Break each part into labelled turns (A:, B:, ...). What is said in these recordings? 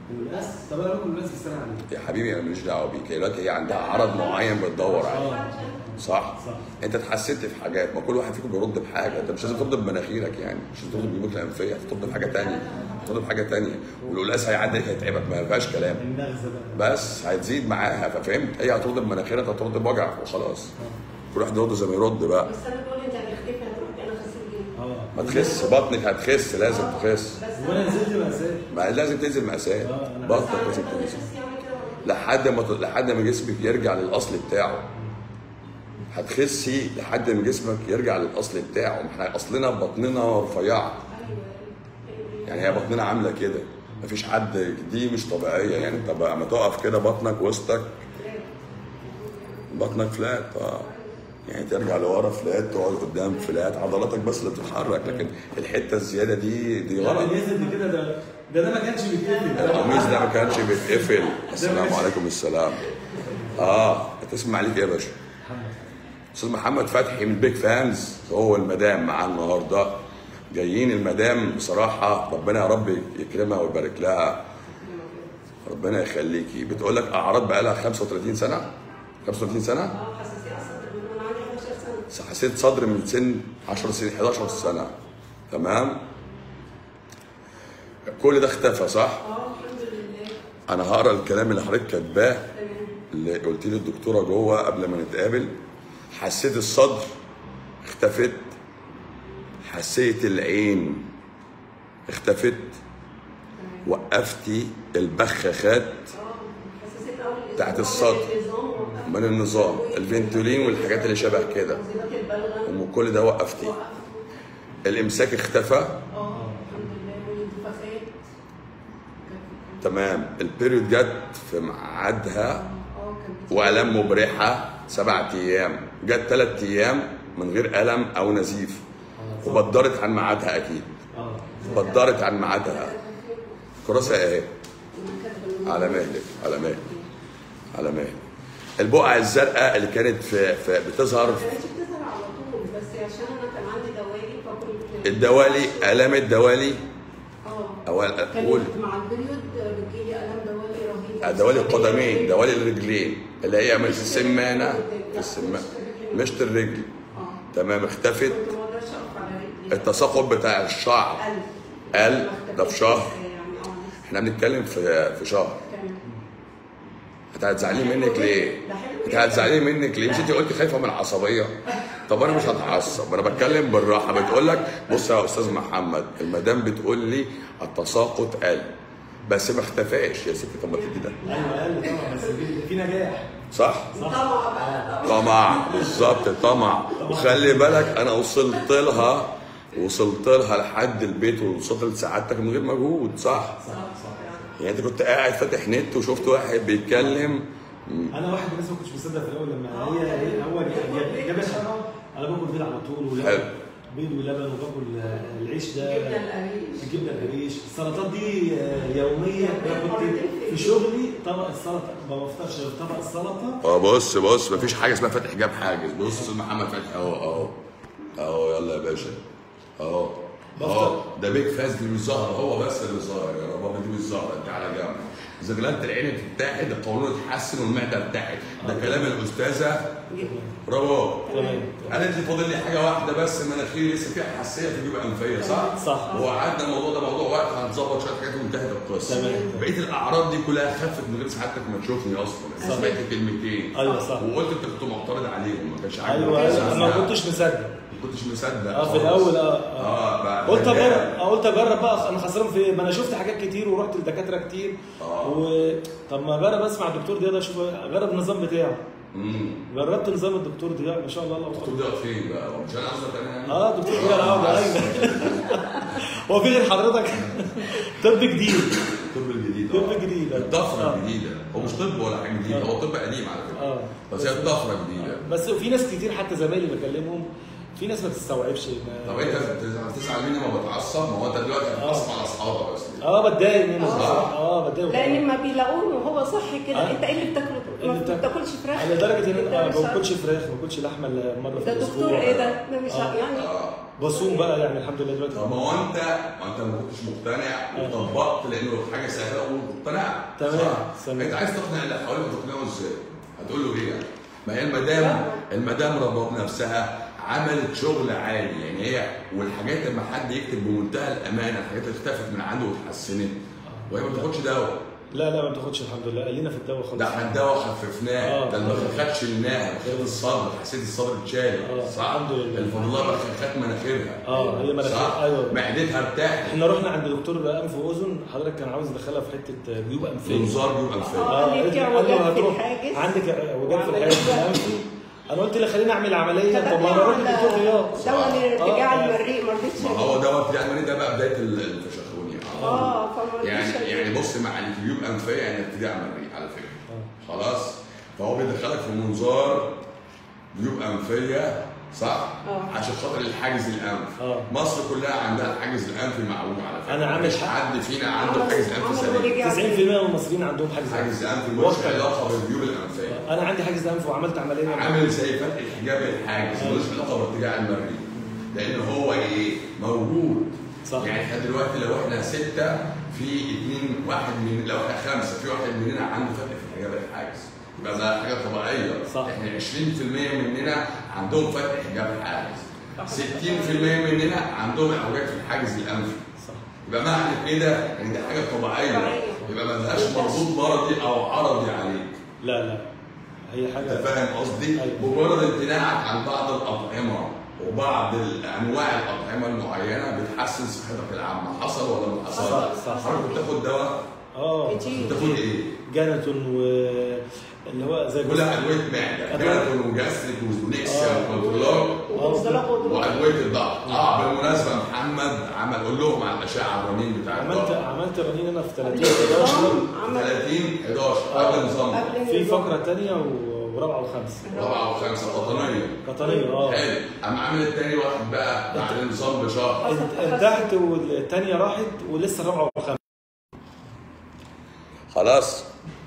A: القلقاس طب انا باكل القلقاس بس انا عليه
B: يا حبيبي انا ماليش دعوه بيك هي دلوقتي هي عندها عرض معين بتدور عليه
A: اه
B: صح؟
A: صح.
B: انت اتحسنت في حاجات ما كل واحد فيكم بيرد بحاجه انت مش لازم ترد بمناخيرك يعني مش لازم ترد بجيوبك الانفيه هترد بحاجه ثانيه هترد بحاجه ثانيه والقلاس هيعدي هيتعبك ما فيهاش كلام
A: النغزه بقى
B: بس هتزيد معاها ففهمت هي هترد بمناخيرها انت هترد بوجعك وخلاص كل واحد يرد زي ما يرد بقى
C: بس انا بقول انت هتختفي هتروح انا خسيت جدا
A: اه
B: ما تخس بطنك هتخس لازم تخس
C: بس
A: وانا نزلت مأساة
B: ما لازم تنزل مقاسات
A: اه، أنا
B: بطنك
C: عارفة
B: لازم
C: إن
B: تنزل
C: نفسي أعمل كده ولا لا.
B: لحد ما لحد ما جسمك يرجع للاصل بتاعه هتخسي لحد ما جسمك يرجع للاصل بتاعه ما احنا اصلنا بطننا رفيعه
C: ايوه ايوه
B: يعني هي بطننا عامله كده مفيش حد دي مش طبيعيه يعني انت بقى ما تقف كده بطنك وسطك بطنك فلات اه يعني ترجع لورا فلات تقعد قدام فلات عضلاتك بس اللي بتتحرك لكن الحته الزياده دي دي
A: لا
B: غلط
A: اللي نزل دي كده ده ده ده ما كانش بيتقفل
B: القميص ده ما كانش بيتقفل السلام عليكم السلام اه تسمع عليك ايه يا باشا
A: محمد
B: استاذ محمد فتحي من بيج فانز هو المدام معاه النهارده جايين المدام بصراحه ربنا يا رب يكرمها ويبارك لها ربنا يخليكي بتقول لك اعراض بقى لها 35 سنه 35 سنه
C: اه حساسيه اصلا من وانا عندي 11 سنه
B: حسيت صدر من سن 10 سنين 11 سنه تمام كل ده اختفى صح
C: اه الحمد لله
B: انا هقرا الكلام اللي حضرتك كاتباه
C: تمام
B: اللي قلت لي الدكتوره جوه قبل ما نتقابل حسيت الصدر اختفت حسيت العين اختفت
C: تمام
B: وقفتي البخاخات
C: اه حساسيه اول
B: بتاعت الصدر.
C: النظام
B: من النظام الفنتولين والحاجات اللي شبه كده
C: وزيادات البلغم
B: وكل ده وقفتي
C: وقفت.
B: الامساك اختفى
C: اه الحمد لله والانتفاخات كانت-
B: تمام البيريود جت في ميعادها
C: اه كان بتيجي-
B: والام مبرحه سبعة ايام جت ثلاث ايام من غير الم او نزيف وبدرت عن ميعادها اكيد
A: اه
B: بدرت عن ميعادها كراسه اهي على مهلك على مهلك على مهلك البقع الزرقاء اللي كانت في, في بتظهر
C: ما كانتش بتظهر على طول بس عشان انا كان عندي دوالي فكنت
B: الدوالي الام الدوالي
C: اه
B: او قول
C: كانت مع البريود بتجيلي الام دوالي رهيب
B: دوالي القدمين دوالي الرجلين اللي هي مش السمانه في السمانه مشط الرجل
C: اه
B: تمام اختفت
C: كنت ما اقدرش اقف على رجلي
B: التساقط بتاع الشعر
C: قل
B: قل ده في شهر
C: يعني اه
B: احنا بنتكلم في في شهر
C: تمام
B: انت هتزعلي منك ليه؟ انت هتزعلي منك ليه؟ مش انت قلتي خايفه من العصبيه؟ طب انا مش هتعصب انا بتكلم بالراحه بتقول لك بص يا استاذ محمد المدام بتقول لي التساقط قل بس ما اختفاش يا ستي طب ما تدي ده
A: ايوه قال طبعا بس في- في نجاح
B: صح؟
C: طمع بقى
B: طمع بالظبط طمع وخلي بالك انا وصلت لها وصلت لها لحد البيت ووصلت لسعادتك من غير مجهود صح؟
A: صح صح
B: يعني انت كنت قاعد فاتح نت وشفت واحد بيتكلم
A: انا واحد من الناس ما كنتش مصدق في الاول لما هي هي هو جاب- جابتها انا باكل بيض على طول
B: حلو.
A: ولبن بيض ولبن وباكل آه، العيش ده
C: جبنا القريش
A: الجبنه القريش السلطات دي آه، يوميه انا كنت في شغلي طبق السلطه ما بفطرش غير طبق السلطه
B: اه بص بص مفيش حاجه اسمها فتح جاب حاجز بص استاذ محمد فتحي اهو اهو اهو يلا يا باشا اهو اهو ده بيج فاز دي مش ظاهره هو بس اللي ظاهر يا ربابا دي مش ظاهره انت على جنب زغلله العين اتفتحت القولون اتحسن والمعده ارتاحت ده كلام الاستاذه برافو
A: تمام
B: قالت لي فاضل لي حاجه واحده بس مناخيري لسه فيها حساسيه في جيوب انفيه صح؟
A: صح.
B: وقعدنا الموضوع ده موضوع وقت هنظبط شويه حاجات وانتهت القصه
A: تمام.
B: بقيه الاعراض دي كلها خفت من غير سعادتك ما تشوفني اصلا
A: صح.
B: سمعت كلمتين
A: ايوه صح
B: وقلت انت كنت معترض عليهم ما كانش عاجبك
A: ايوه
B: الإحساس
A: ايوه ما
B: ده.
A: كنتش مصدق
B: ما كنتش مصدق
A: اه في
B: خالص.
A: الاول اه اه
B: اه بعد
A: قلت
B: كده-
A: اجرب آه، قلت اجرب بقى انا خسران في ايه؟ ما انا شفت حاجات كتير ورحت لدكاتره كتير
B: آه.
A: و... طب ما اجرب اسمع الدكتور ضياء ده اشوف اجرب النظام بتاعه
B: امم
A: جربت نظام الدكتور ضياء ما شاء الله الله
B: الدكتور
A: اكبر
B: ده فين بقى؟ هو مش انا قصدك انا يعني؟
A: اه دكتور ضياء العوض ايوه هو في غير حضرتك طب جديد
B: الطب الجديد
A: طب
B: آه.
A: جديد
B: الطفره
A: آه.
B: الجديده هو مش طب ولا حاجه جديده هو طب قديم على فكره
A: اه
B: بس هي الطفره الجديده
A: بس في ناس كتير حتى زمايلي بكلمهم في ناس ما بتستوعبش إن-
B: طب انت بت- بتزعل مني ما بتعصب ما هو انت دلوقتي بتعصب على اصحابك بس
A: اه بتضايق منه
C: آه.
A: بصراحة. اه بتضايق
C: لان ما بيلاقوه وهو صحي كده
A: آه.
C: انت ايه اللي بتاكله؟
A: اللي
C: ما
A: بتاكله.
C: بتاكلش فراخ
A: لدرجه ان
C: أنت
A: انا
C: مش
A: ما
C: عارف.
A: باكلش فراخ ما باكلش لحمه إلا مره في
C: ده
A: الاسبوع
C: دكتور ايه ده؟ ده مش
A: آه.
C: يعني
B: اه
A: بصوم بقى يعني الحمد لله دلوقتي
B: طب ما هو انت ما انت ما كنتش مقتنع وطبقت لانه حاجه سهله ومقتنع
A: تمام.
B: صح؟
A: تمام.
B: انت عايز تقنع اللي حواليك تقنعه ازاي؟ هتقول له ايه يعني؟ ما هي المدام المدام رباب نفسها عملت شغل عالي يعني هي والحاجات لما حد يكتب بمنتهى الامانه الحاجات اللي اختفت من عنده واتحسنت وهي ما بتاخدش دواء
A: لا لا ما بتاخدش الحمد لله قلينا في الدواء خالص
B: ده احنا الدواء خففناه
A: آه.
B: ده البخاخات شلناها بخاخات الصدر حسيت الصدر اتشال
A: آه.
B: صح؟
A: الحمد لله.
B: الفضل الله بخاخات مناخيرها
A: اه هي مناخير
B: صح؟
A: ايوه
B: معدتها ارتاحت
A: احنا رحنا عند دكتور انف واذن حضرتك كان عاوز يدخلها في حته جيوب انفيه
B: منظار جيوب انفيه
C: آه. قال لي
A: قالت
C: في
A: قال له
C: وجع في
A: هتروح
C: الحاجز.
A: عندك وجع في
C: وعملية.
A: الحاجز الانفي انا قلت لها خليني اعمل عمليه طب ما انا اروح
C: على
A: لدكتور رياض
C: دواء لارتجاع
A: آه.
C: المريء ما رضيتش
B: ما هو دوت يعني ده بقى بدايه ال- الفشخون يعني
C: اه فما رضيتش
B: يعني
C: أجيب.
B: يعني بص مع الجيوب انفيه يعني ابتداء مريء على فكره خلاص فهو بيدخلك في منظار جيوب انفيه صح؟
C: آه.
B: عشان خاطر الحاجز الانفي
A: آه.
B: مصر كلها عندها الحاجز الانفي معوج على فكره
A: أنا عامل
B: مش
A: حق.
B: حد فينا عنده
C: عملوا-
B: حاجز انفي
C: عملوا
B: سليم
C: رجع
A: 90% من المصريين عندهم حاجز
B: حاجز
A: انف
B: انفي ملوش
A: وقتاً.
B: علاقه بالجيوب الانفيه
A: انا عندي حاجز انف وعملت عمليه
B: عامل زي فتح الحجاب الحاجز ملوش علاقه بارتجاع المريء لان هو ايه موجود
A: صح.
B: يعني احنا دلوقتي لو احنا سته في اثنين واحد من لو احنا خمسه في واحد مننا عنده فتح في الحجاب الحاجز يبقى ده حاجه طبيعيه
A: صح.
B: احنا 20% مننا عندهم فتح حجاب الحاجز 60% مننا عندهم اعوجاج في الحاجز الانفي
A: صح
B: يبقى معنى كده ان دي حاجه طبيعيه
C: طبيعية.
B: يبقى ما لهاش مردود مرضي او عرضي عليك
A: لا لا هي
B: انت
A: حاجه
B: فاهم قصدي؟
A: أيوة.
B: مجرد امتناعك عن بعض الاطعمه وبعض انواع الاطعمه المعينه بتحسن صحتك العامه حصل ولا ما حصل؟
A: صح، صح.
B: حضرتك بتاخد دواء
A: اه
C: كتير
B: بتاخد ايه؟
A: جانتون و اللي هو زي
B: كلها ادويه معده
A: أدوية.
B: جالتون وجاستريك ونكسيا
A: آه.
B: وكنترولور
C: ومصطلح غضروف.
B: وادويه الضغط اه بالمناسبه محمد عمل قول لهم على الاشعه الرنين بتاع
A: عملت
B: الضغط
A: عملت رنين انا في
C: قبل
A: 30 11
C: النظام عمل
B: 30 11 قبل نظام
C: قبل
A: في
C: النظام.
A: فقره ثانيه ورابعه وخامسه
B: رابعه وخمسه قطنيه
A: قطنيه اه
B: حلو قام عامل التاني واحد بقى بعد النظام بشهر
A: انت- ارتحت والثانيه راحت ولسه الرابعه والخامسه
B: خلاص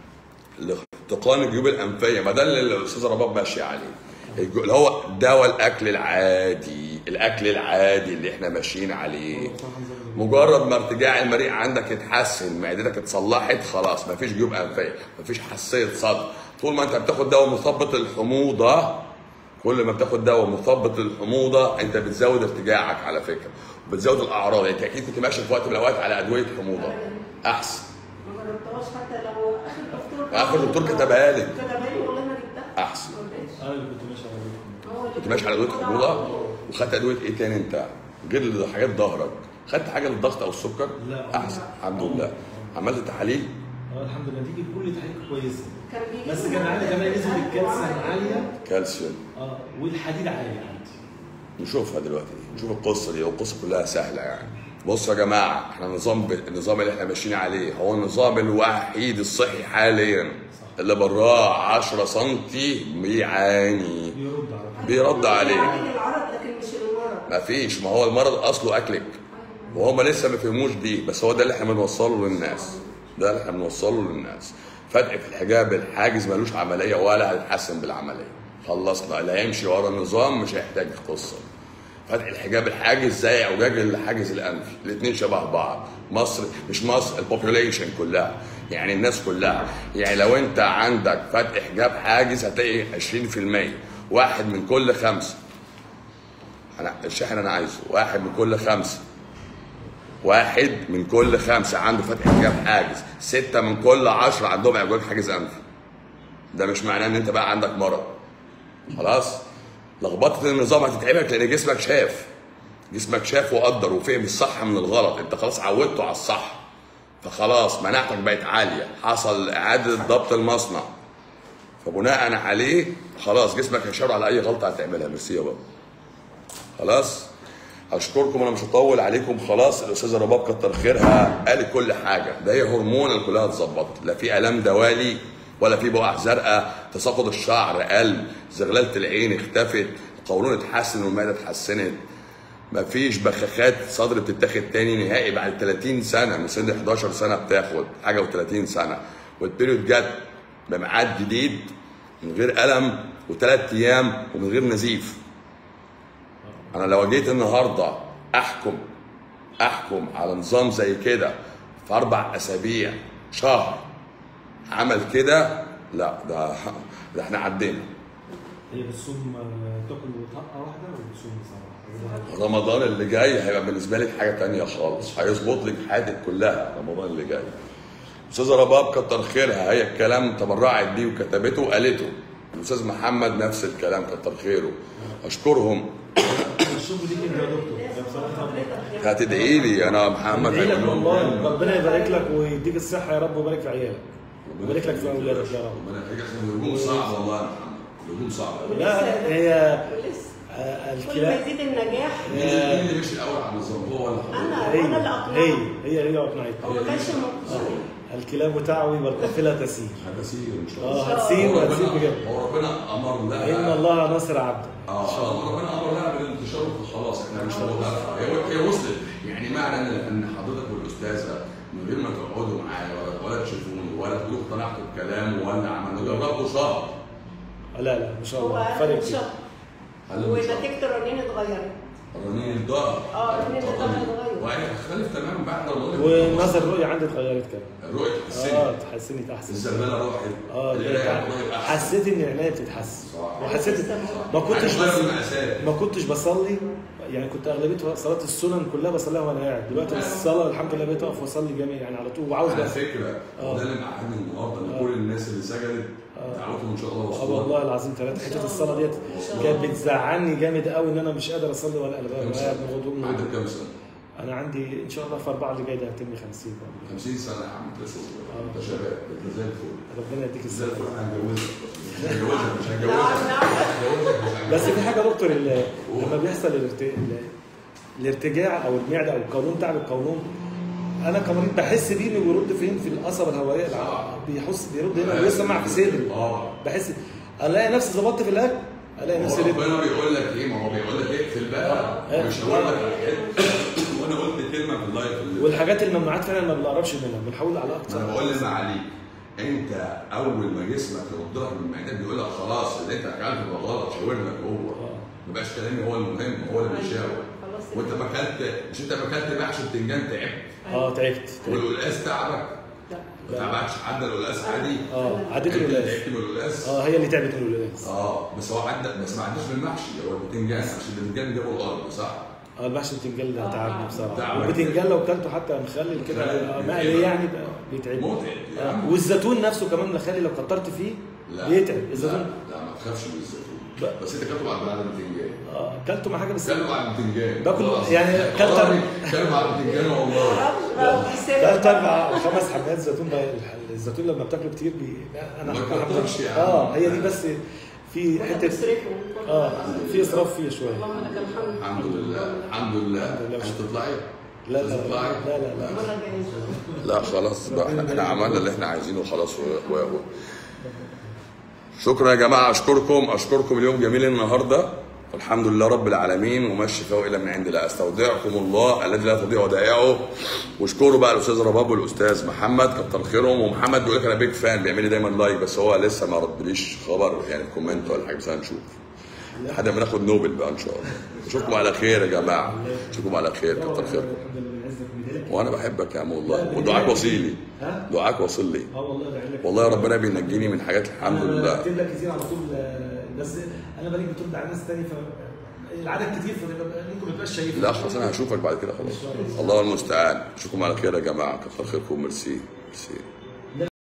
B: تقان الجيوب الانفيه ما ده اللي الاستاذ رباب ماشي عليه الج- اللي هو دواء الاكل العادي الاكل العادي اللي احنا ماشيين عليه مجرد ما ارتجاع المريء عندك اتحسن معدتك اتصلحت خلاص مفيش جيوب انفيه مفيش حساسيه صدر طول ما انت بتاخد دواء مثبط الحموضه كل ما بتاخد دواء مثبط الحموضه انت بتزود ارتجاعك على فكره وبتزود الاعراض يعني انت اكيد كنت ماشي في وقت من الاوقات على ادويه حموضه احسن
C: ما جربتهاش حتى لو اخر دكتور
B: آخر دكتور كتبها لك.
C: كتبها لي والله ما جبتها
B: أحسن.
C: ما رضيتش.
A: انا اللي كنت ماشي على كده.
C: هو اللي
B: كنت ماشي على ادويه حموضه وخدت ادويه ايه تاني انت؟ غير حاجات ظهرك خدت حاجه للضغط او السكر؟
A: لا.
B: احسن الحمد لله عملت تحاليل
A: اه الحمد لله تيجي كل تحقيق كويسه
C: كان بيجي
A: بس
C: لي
A: كان عندي كمان نسبه
C: قلب
A: الكالسيوم
C: وعمل إيه؟
A: عاليه
B: كالسيوم
A: اه والحديد عالي عندي
B: نشوفها دلوقتي نشوف القصه دي والقصه كلها سهله يعني بصوا يا جماعه احنا النظام ب... النظام اللي احنا ماشيين عليه هو النظام الوحيد الصحي حاليا اللي براه 10 سم بيعاني
A: بيرد على طول.
B: بيرد عليه
C: بيعالج العرض لكن مش المرض
B: مفيش ما هو المرض اصله اكلك وهم لسه ما فهموش دي بس هو ده اللي احنا بنوصله للناس ده اللي احنا بنوصله للناس فتح في الحجاب الحاجز ملوش عمليه ولا هيتحسن بالعمليه خلصنا اللي هيمشي ورا النظام مش هيحتاج قصه فتح الحجاب الحاجز زي اعوجاج الحاجز الانفي الاثنين شبه بعض مصر مش مصر البوبوليشن كلها يعني الناس كلها يعني لو انت عندك فتح حجاب حاجز هتلاقي 20% واحد من كل خمسه انا الشحن انا عايزه واحد من كل خمسه واحد من كل خمسه عنده فتح حجاب حاجز سته من كل عشره عندهم اعوجاج حاجز انفي ده مش معناه ان انت بقى عندك مرض خلاص لخبطه النظام هتتعبك لان جسمك شاف جسمك شاف وقدر وفهم الصح من الغلط انت خلاص عودته على الصح فخلاص مناعتك بقت عاليه حصل اعاده ضبط المصنع فبناء عليه خلاص جسمك هيشاور على اي غلطه هتعملها ميرسي يا بابا خلاص اشكركم انا مش هطول عليكم خلاص الاستاذه رباب كتر خيرها قالت كل حاجه ده هي هرمون اللي كلها اتظبطت لا في الام دوالي ولا في بقع زرقاء تساقط الشعر قل زغلله العين اختفت القولون اتحسن والمعده اتحسنت مفيش بخاخات صدر بتتاخد تاني نهائي بعد 30 سنه من سن 11 سنه بتاخد حاجه و30 سنه والبيريود جت بميعاد جديد من غير الم وثلاث ايام ومن غير نزيف انا لو جيت النهارده احكم احكم على نظام زي كده في اربع اسابيع شهر عمل كده لا ده ده احنا عدينا
A: هي بتصوم آه، تاكل طقه واحده وبتصوم صراحه
B: رمضان اللي جاي هيبقى بالنسبه لك حاجه تانية خالص هيظبط لك حياتك كلها رمضان اللي جاي استاذه رباب كتر خيرها هي الكلام تبرعت بيه وكتبته وقالته الاستاذ محمد نفس الكلام كتر خيره اشكرهم
A: الشغل دي كده يا دكتور ده بصراحه
B: هتدعي لي انا محمد
A: ادعي لك
B: هيقول لهم
A: والله ربنا يبارك لك ويديك الصحه يا رب ويبارك في عيالك ويبارك لك في اولادك يا رب
B: ربنا يخليك عشان الهجوم صعب والله يا محمد الهجوم صعب
A: لا هي
C: ولسه
A: آه،
C: كل ما
A: الكلاب
C: يزيد النجاح
B: مين مين اللي مشي الاول على النظام هو ولا حضرتك؟
C: انا
A: هي
C: وانا اللي
A: هي
C: اقنعه
A: هي هي اقنعتني
C: هو ما كانش مقتنع
A: الكلاب تعوي والقافله تسير
B: هتسير ان شاء الله
A: اه
C: شاء
A: هتسير
B: هو
A: وهتسير
B: ربنا
A: بجد
B: هو ربنا امر لها
A: ان الله ناصر عبده
B: اه آه، ربنا امر لها بالانتشار وخلاص احنا مش هنوقفها هي هي وصلت يعني معنى ان ان حضرتك والاستاذه من غير ما تقعدوا معايا ولا ولا تشوفوني ولا تقولوا اقتنعتوا بكلامه ولا عملنا جربوا شهر
A: لا لا ما شاء
C: هو
A: الله
C: قال
A: فرق
C: ان
A: كتير
C: شاء
B: هل إن شاء الله؟
C: ونتيجه الرنين اتغيرت
B: رنين الظهر
C: اه رنين الظهر اتغير
B: وهي هتختلف تماما بعد رمضان
A: ونظر الرؤيه عندي اتغيرت كمان
B: الرؤيه اتحسنت
A: اه اتحسنت احسن
B: الزباله راحت
A: اه
B: القرايه والله احسن
A: حسيت ان عينيا بتتحسن
B: صح.
A: وحسيت ما كنتش
B: هتغير
A: بس
B: المقاسات
A: ما كنتش بصلي يعني كنت اغلبيه صلاه السنن كلها بصليها وانا قاعد دلوقتي الصلاه الحمد لله بقيت اقف واصلي جامع يعني على طول وعاوز
B: على
A: بس
B: فكره
A: آه.
B: وده اللي مقعدني النهارده ان كل الناس اللي سجدت دعوتهم ان شاء الله
A: اه
B: وصلوا
A: والله العظيم ثلاثة حتة الصلاة ديت كانت بتزعلني جامد قوي ان انا مش قادر اصلي ولا قلبان
B: كم
A: قاعد
B: سنه؟
A: مغضوب من
B: عندك
A: غضب.
B: كام سنه؟
A: انا عندي ان شاء الله في اربعة اللي جاي ده هتم 50 بقى.
B: 50 سنه يا عم انت لسه صغير انت شباب انت زي الفل
A: ربنا يديك
B: زي
A: الصحة
B: الفل هنجوزك مش هنجوزك مش
C: نعم
B: هنجوزك
C: نعم
A: بس في حاجة يا دكتور ال- لما بيحصل الارت... ال- الارتجاع او المعدة او القولون تعب القولون انا كمريض بحس بيه انه بيرد فين في القصبة الهوائية الع- بيحس بيرد هنا ويسمع في صدري
B: اه
A: بحس الاقي نفسي ظبطت في الاكل الاقي
B: هو
A: نفسي رد
B: ربنا بيقول لك ايه ما هو بيقول لك اقفل بقى
A: آه.
B: مش هقول لك على حته وانا قلت كلمه في اللايف اللي
A: والحاجات الممنوعات فعلا ما بنقربش منها بنحاول على
B: ما
A: اقصى
B: انا بقول لما عليك انت اول ما جسمك يرد لك من المعده بيقول لك خلاص اللي انت اكلته ده غلط شاور لك هو ما بقاش كلامي هو المهم هو اللي بيشاور
C: خلاص
B: وانت ما اكلت مش انت ما اكلت محشي بتنجان تعبت
A: اه تعبت تعبت
B: والقلقاس تعبك
C: لا
B: ما تعبكش عدى القلقاس عادي
A: اه عديت
B: انت
A: الولاده
B: تعبت من القلقاس
A: اه هي اللي تعبت من الولاده
B: اه بس هو عدى بس ما عداش من المحشي هو البتنجان عشان البتنجان جابوا الارض صح؟
A: اه المحشي البتنجان ده تعبني بصراحه
B: تعبك.
A: والبتنجان لو كلته حتى مخلل كده
B: مخلل.
A: آه، مقلي يعني بقى بيتعب
B: متعب يا
A: آه.
B: عم.
A: والزيتون نفسه كمان مخلي لو كترت فيه بيتعب الزيتون
B: لا, لا ما تخافش من الزيتون
A: ب-
B: بس انت كلته بعد بعد البتنجان
A: اه كلته مع حاجه بس
B: كلته بعد البتنجان
A: باكل-
B: خلاص.
A: يعني كلت-
B: والله كلته بعد البتنجان والله
C: معرفش بقى
A: كلت اربع أو خمس حبات زيتون بقى الزيتون لما بتاكله كتير بي... لا، انا
B: ما
A: أنا-
B: تكترش يا عم.
A: اه هي دي بس في
C: حته
A: حته
C: تصرفه
A: اه في اسراف فيه شويه
C: اللهم لك الحمد
B: الحمد لله الحمد لله
A: الحمد لله.
B: مش هتطلعي
A: لا لا
B: تطلعي
A: لا لا لا
C: المره الجايه ان شاء الله
B: لا خلاص بقى احنا احنا عملنا اللي احنا عايزينه خلاص و... و... و... شكرا يا جماعه اشكركم اشكركم اليوم جميل النهارده والحمد لله رب العالمين وما الشفاء الا من عند الله استودعكم الله الذي لا تضيع ودائعه واشكروا بقى الاستاذ رباب والاستاذ محمد كتر خيرهم ومحمد بيقول لك انا بيج فان بيعمل لي دايما لايك بس هو لسه ما ردليش خبر يعني في كومنت ولا حاجه بس هنشوف لحد ما ناخد نوبل بقى ان شاء الله اشوفكم على خير يا جماعه اشوفكم على خير كتر خيركم وانا بحبك يا عم والله ودعاك واصل لي
A: ها؟
B: دعاك واصل لي
A: اه والله ده لك
B: والله ربنا بينجيني من حاجات الحمد
A: انا
B: لله
A: بكتب لك كتير على طول آه، بس انا بلاقيك بترد على ناس تاني ف العدد كتير فممكن ما تبقاش شايف
B: لا خلاص انا هشوفك بعد كده خلاص الله المستعان اشوفكم على خير يا جماعه كتر خيركم ميرسي ميرسي